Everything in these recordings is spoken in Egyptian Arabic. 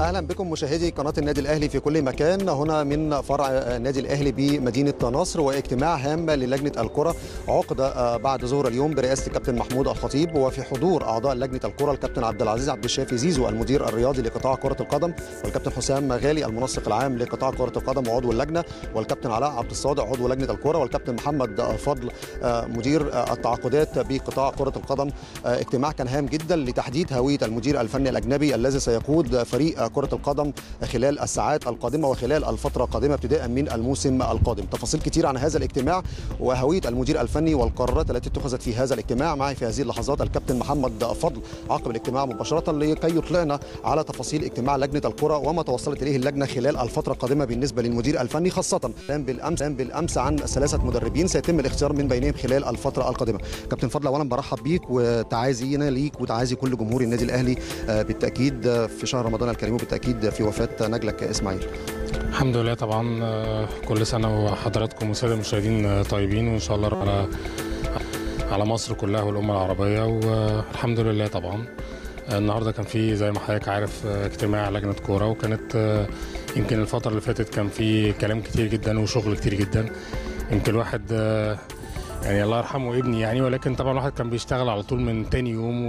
اهلا بكم مشاهدي قناه النادي الاهلي في كل مكان هنا من فرع النادي الاهلي بمدينه نصر واجتماع هام للجنه الكره عقد بعد ظهر اليوم برئاسه الكابتن محمود الخطيب وفي حضور اعضاء لجنه الكره الكابتن عبد العزيز عبد الشافي زيزو المدير الرياضي لقطاع كره القدم والكابتن حسام غالي المنسق العام لقطاع كره القدم وعضو اللجنه والكابتن علاء عبد الصادق عضو لجنه الكره والكابتن محمد فضل مدير التعاقدات بقطاع كره القدم اجتماع كان هام جدا لتحديد هويه المدير الفني الاجنبي الذي سيقود فريق كره القدم خلال الساعات القادمه وخلال الفتره القادمه ابتداء من الموسم القادم تفاصيل كتير عن هذا الاجتماع وهويه المدير الفني والقرارات التي اتخذت في هذا الاجتماع معي في هذه اللحظات الكابتن محمد فضل عقب الاجتماع مباشره لكي يطلعنا على تفاصيل اجتماع لجنه الكره وما توصلت اليه اللجنه خلال الفتره القادمه بالنسبه للمدير الفني خاصه بالامس بالامس عن ثلاثه مدربين سيتم الاختيار من بينهم خلال الفتره القادمه كابتن فضل اولا برحب بيك وتعازينا ليك وتعازي كل جمهور النادي الاهلي بالتاكيد في شهر رمضان الكريم وبالتاكيد في وفاه نجلك اسماعيل الحمد لله طبعا كل سنه وحضراتكم والساده المشاهدين طيبين وان شاء الله على على مصر كلها والامه العربيه والحمد لله طبعا النهارده كان في زي ما حضرتك عارف اجتماع لجنه كوره وكانت يمكن الفتره اللي فاتت كان في كلام كتير جدا وشغل كتير جدا يمكن الواحد يعني الله يرحمه ابني يعني ولكن طبعا الواحد كان بيشتغل على طول من تاني يوم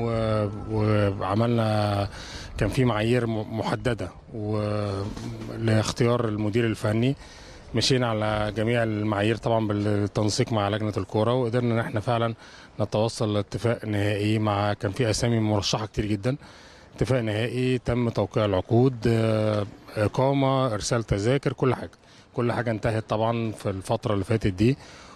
وعملنا كان في معايير محدده لاختيار المدير الفني مشينا على جميع المعايير طبعا بالتنسيق مع لجنه الكوره وقدرنا ان احنا فعلا نتوصل لاتفاق نهائي مع كان في اسامي مرشحه كتير جدا اتفاق نهائي تم توقيع العقود اقامه ارسال تذاكر كل حاجه كل حاجه انتهت طبعا في الفتره اللي فاتت دي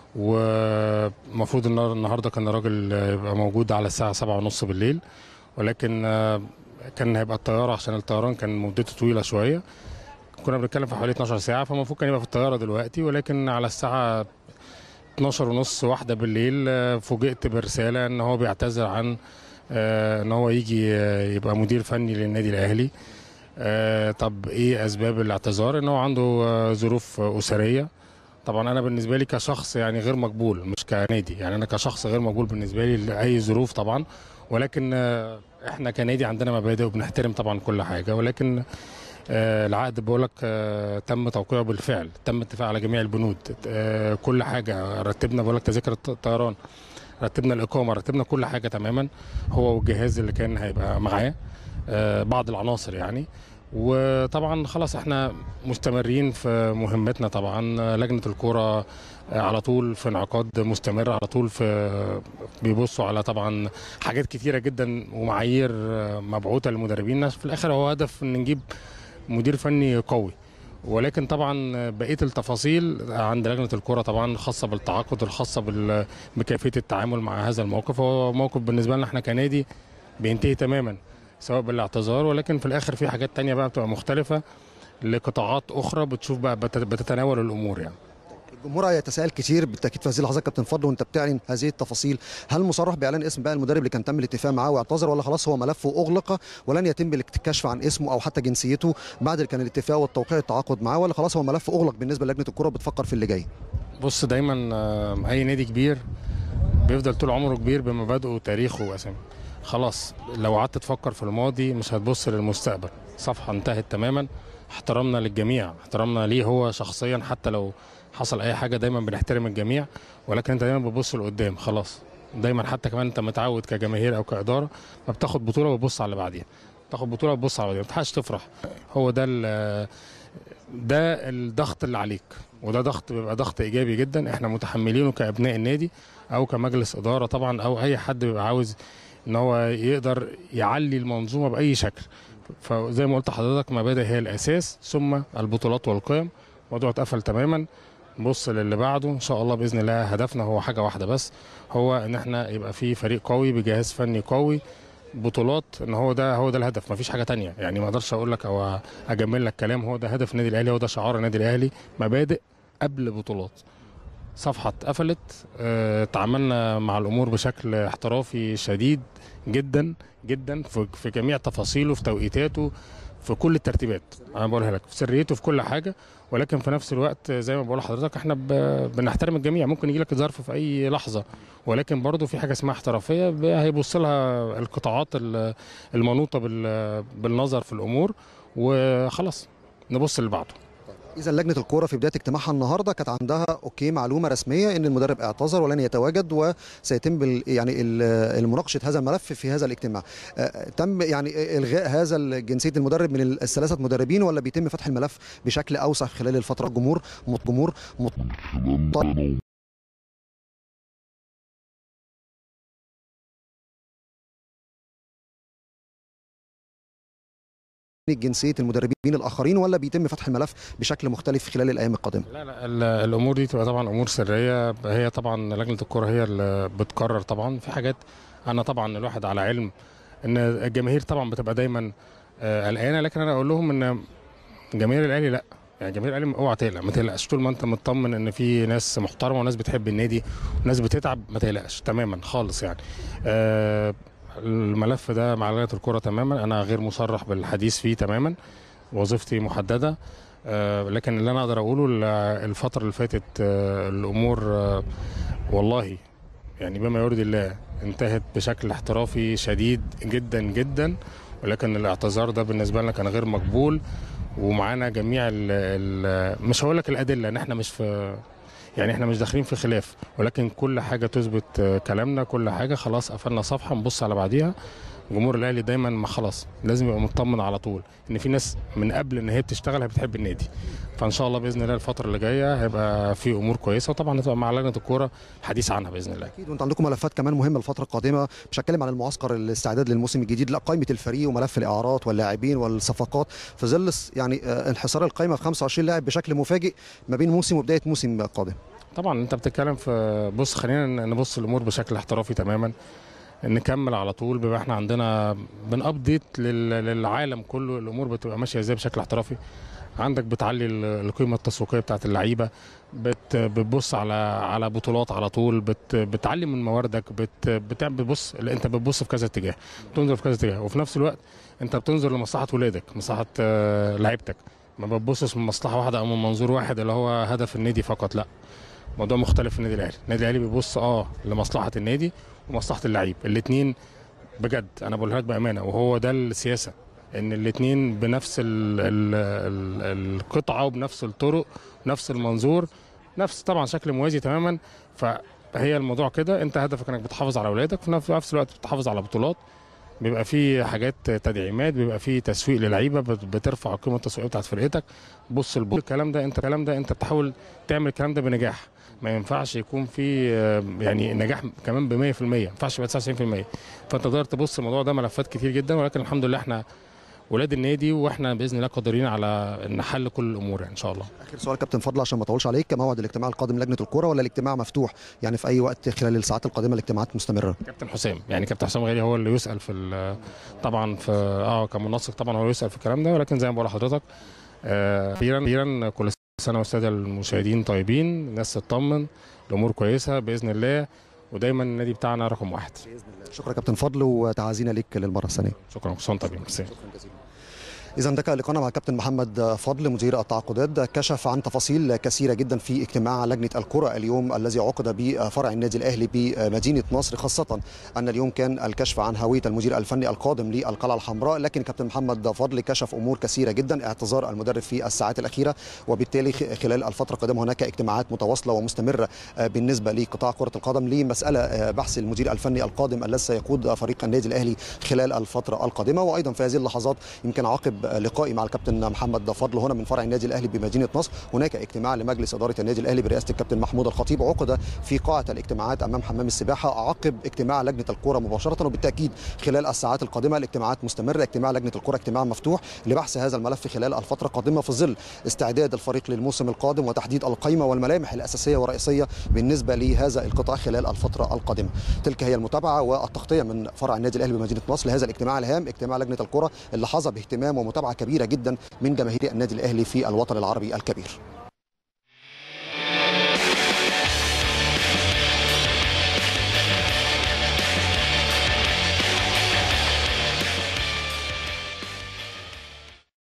ومفروض النهارده كان الراجل يبقى موجود على الساعه سبعة ونص بالليل ولكن كان هيبقى الطياره عشان الطيران كان مدته طويله شويه كنا بنتكلم في حوالي 12 ساعه فالمفروض كان يبقى في الطياره دلوقتي ولكن على الساعه 12 ونص واحدة بالليل فوجئت برسالة ان هو بيعتذر عن ان هو يجي يبقى مدير فني للنادي الاهلي طب ايه اسباب الاعتذار ان هو عنده ظروف اسريه طبعا انا بالنسبه لي كشخص يعني غير مقبول مش كنادي يعني انا كشخص غير مقبول بالنسبه لي لاي ظروف طبعا ولكن احنا كنادي عندنا مبادئ وبنحترم طبعا كل حاجه ولكن العقد بقول لك تم توقيعه بالفعل تم اتفاق على جميع البنود كل حاجه رتبنا بقول لك تذاكر الطيران رتبنا الاقامه رتبنا كل حاجه تماما هو والجهاز اللي كان هيبقى معاه بعض العناصر يعني وطبعا خلاص احنا مستمرين في مهمتنا طبعا لجنه الكوره على طول في انعقاد مستمر على طول في بيبصوا على طبعا حاجات كتيره جدا ومعايير مبعوثه للمدربين في الاخر هو هدف ان نجيب مدير فني قوي ولكن طبعا بقيه التفاصيل عند لجنه الكره طبعا الخاصه بالتعاقد الخاصه بكيفيه التعامل مع هذا الموقف هو موقف بالنسبه لنا احنا كنادي بينتهي تماما سواء بالاعتذار ولكن في الاخر في حاجات تانية بقى بتبقى مختلفه لقطاعات اخرى بتشوف بقى بتتناول الامور يعني الجمهور هيتساءل كتير بالتاكيد في هذه اللحظات كابتن فضل وانت بتعلن هذه التفاصيل هل مصرح باعلان اسم بقى المدرب اللي كان تم الاتفاق معاه واعتذر ولا خلاص هو ملفه اغلق ولن يتم الكشف عن اسمه او حتى جنسيته بعد كان الاتفاق والتوقيع التعاقد معاه ولا خلاص هو ملف اغلق بالنسبه للجنه الكره بتفكر في اللي جاي بص دايما اي نادي كبير بيفضل طول عمره كبير بمبادئه وتاريخه واساميه خلاص لو قعدت تفكر في الماضي مش هتبص للمستقبل صفحه انتهت تماما احترامنا للجميع احترامنا ليه هو شخصيا حتى لو حصل اي حاجه دايما بنحترم الجميع ولكن انت دايما بتبص لقدام خلاص دايما حتى كمان انت متعود كجماهير او كاداره ما بتاخد بطوله بتبص على اللي بعديها تاخد بطوله بتبص على اللي بعديها ما تلحقش تفرح هو ده ده الضغط اللي عليك وده ضغط بيبقى ضغط ايجابي جدا احنا متحملينه كابناء النادي او كمجلس اداره طبعا او اي حد بيبقى عاوز ان هو يقدر يعلي المنظومه باي شكل فزي ما قلت لحضرتك مبادئ هي الاساس ثم البطولات والقيم الموضوع اتقفل تماما نبص للي بعده ان شاء الله باذن الله هدفنا هو حاجه واحده بس هو ان احنا يبقى في فريق قوي بجهاز فني قوي بطولات ان هو ده هو ده الهدف مفيش حاجه تانية يعني ما اقدرش اقول لك او اجمل لك كلام هو ده هدف النادي الاهلي هو ده شعار النادي الاهلي مبادئ قبل بطولات صفحه اتقفلت اه تعاملنا مع الامور بشكل احترافي شديد جدا جدا في, في جميع تفاصيله في توقيتاته في كل الترتيبات انا بقولها لك في سريته في كل حاجه ولكن في نفس الوقت زي ما بقول لحضرتك احنا بنحترم الجميع ممكن يجي لك ظرف في اي لحظه ولكن برضه في حاجه اسمها احترافيه هيبص لها القطاعات المنوطه بالنظر في الامور وخلاص نبص اللي بعده اذا لجنه الكوره في بدايه اجتماعها النهارده كانت عندها اوكي معلومه رسميه ان المدرب اعتذر ولن يتواجد وسيتم بال يعني ال- مناقشه هذا الملف في هذا الاجتماع آه، تم يعني الغاء هذا جنسيه المدرب من الثلاثه مدربين ولا بيتم فتح الملف بشكل اوسع خلال الفتره الجمهور مت- جمهور مت- جنسيه المدربين الاخرين ولا بيتم فتح الملف بشكل مختلف خلال الايام القادمه لا لا ال- الامور دي تبقى طبعا امور سريه هي طبعا لجنه الكره هي اللي بتقرر طبعا في حاجات انا طبعا الواحد على علم ان الجماهير طبعا بتبقى دايما آه، قلقانه لكن انا اقول لهم ان جماهير الاهلي لا يعني جماهير الاهلي اوعى تقلق ما تقلقش طول ما انت مطمن ان في ناس محترمه وناس بتحب النادي وناس بتتعب ما تقلقش تماما خالص يعني آه، الملف ده مع لجنه الكره تماما انا غير مصرح بالحديث فيه تماما وظيفتي محدده آه، لكن اللي انا اقدر اقوله ال- الفتره اللي فاتت آه، الامور آه، والله يعني بما يرضي الله انتهت بشكل احترافي شديد جدا جدا ولكن الاعتذار ده بالنسبه لنا كان غير مقبول ومعانا جميع ال ال مش هقول لك الادله ان احنا مش في يعني احنا مش داخلين في خلاف ولكن كل حاجه تثبت آه، كلامنا كل حاجه خلاص قفلنا صفحه نبص على بعديها جمهور الاهلي دايما ما خلاص لازم يبقى مطمن على طول ان في ناس من قبل ان هي بتشتغل هي بتحب النادي فان شاء الله باذن الله الفتره اللي جايه هيبقى في امور كويسه وطبعا هتبقى مع لجنه الكوره الحديث عنها باذن الله اكيد وانت عندكم ملفات كمان مهمه الفتره القادمه مش هتكلم عن المعسكر الاستعداد للموسم الجديد لا قائمه الفريق وملف الاعارات واللاعبين والصفقات في ظل س- يعني آه، انحصار القائمه في 25 لاعب بشكل مفاجئ ما بين موسم وبدايه موسم قادم طبعا انت بتتكلم في بص خلينا نبص الامور بشكل احترافي تماما نكمل على طول بيبقى احنا عندنا بنابديت لل- للعالم كله الامور بتبقى ماشيه ازاي بشكل احترافي عندك بتعلي ال- القيمه التسويقيه بتاعت اللعيبه بت بتبص على على بطولات على طول بت بتعلي من مواردك بت بتعمل بتبص انت بتبص في كذا اتجاه بتنظر في كذا اتجاه وفي نفس الوقت انت بتنظر لمصلحه ولادك مصلحه آه، لعيبتك ما بتبصش من مصلحه واحده او من منظور واحد اللي هو هدف النادي فقط لا موضوع مختلف في النادي الاهلي النادي الاهلي بيبص اه لمصلحه النادي ومصلحه اللعيب الاثنين بجد انا بقولها لك بامانه وهو ده السياسه ان الاثنين بنفس ال ال ال القطعه وبنفس الطرق نفس المنظور نفس طبعا شكل موازي تماما فهي الموضوع كده انت هدفك انك بتحافظ على اولادك في نفس- في نفس الوقت بتحافظ على بطولات بيبقى في حاجات تدعيمات بيبقى في تسويق للعيبه بت- بترفع القيمه التسويقيه بتاعت فرقتك بص البطولة. الكلام ده انت الكلام ده انت بتحاول تعمل الكلام ده بنجاح ما ينفعش يكون في آه، يعني نجاح كمان ب 100% ما ينفعش يبقى 99% فانت تقدر تبص الموضوع ده ملفات كتير جدا ولكن الحمد لله احنا ولاد النادي واحنا باذن الله قادرين على نحل كل الامور يعني ان شاء الله اخر سؤال كابتن فضل عشان ما اطولش عليك موعد الاجتماع القادم لجنه الكوره ولا الاجتماع مفتوح يعني في اي وقت خلال الساعات القادمه الاجتماعات مستمره كابتن حسام يعني كابتن حسام غالي هو اللي يسال في ال- طبعا في اه كمنسق طبعا هو يسال في الكلام ده ولكن زي ما بقول لحضرتك آه، اخيرا اخيرا كل سنه والساده المشاهدين طيبين الناس تطمن الامور كويسه باذن الله ودايما النادي بتاعنا رقم واحد باذن الله شكرا كابتن فضل وتعازينا ليك للمره الثانيه شكرا كل سنه وانتم طيبين ميرسي. شكرا جزيلا إذا ده كان لقاءنا مع الكابتن محمد فضل مدير التعاقدات كشف عن تفاصيل كثيرة جدا في اجتماع لجنة الكرة اليوم الذي عقد بفرع النادي الأهلي بمدينة نصر خاصة أن اليوم كان الكشف عن هوية المدير الفني القادم للقلعة الحمراء لكن كابتن محمد فضل كشف أمور كثيرة جدا اعتذار المدرب في الساعات الأخيرة وبالتالي خلال الفترة القادمة هناك اجتماعات متواصلة ومستمرة بالنسبة لقطاع كرة القدم لمسألة بحث المدير الفني القادم الذي سيقود فريق النادي الأهلي خلال الفترة القادمة وأيضا في هذه اللحظات يمكن عقب لقائي مع الكابتن محمد فضل هنا من فرع النادي الاهلي بمدينه نصر هناك اجتماع لمجلس اداره النادي الاهلي برئاسه الكابتن محمود الخطيب عقد في قاعه الاجتماعات امام حمام السباحه عقب اجتماع لجنه الكره مباشره وبالتاكيد خلال الساعات القادمه الاجتماعات مستمره اجتماع لجنه الكره اجتماع مفتوح لبحث هذا الملف خلال الفتره القادمه في ظل استعداد الفريق للموسم القادم وتحديد القائمه والملامح الاساسيه والرئيسيه بالنسبه لهذا القطاع خلال الفتره القادمه تلك هي المتابعه والتغطيه من فرع النادي الاهلي بمدينه نصر لهذا الاجتماع الهام اجتماع لجنه الكره اللي حظى باهتمام ومتابعه كبيره جدا من جماهير النادي الاهلي في الوطن العربي الكبير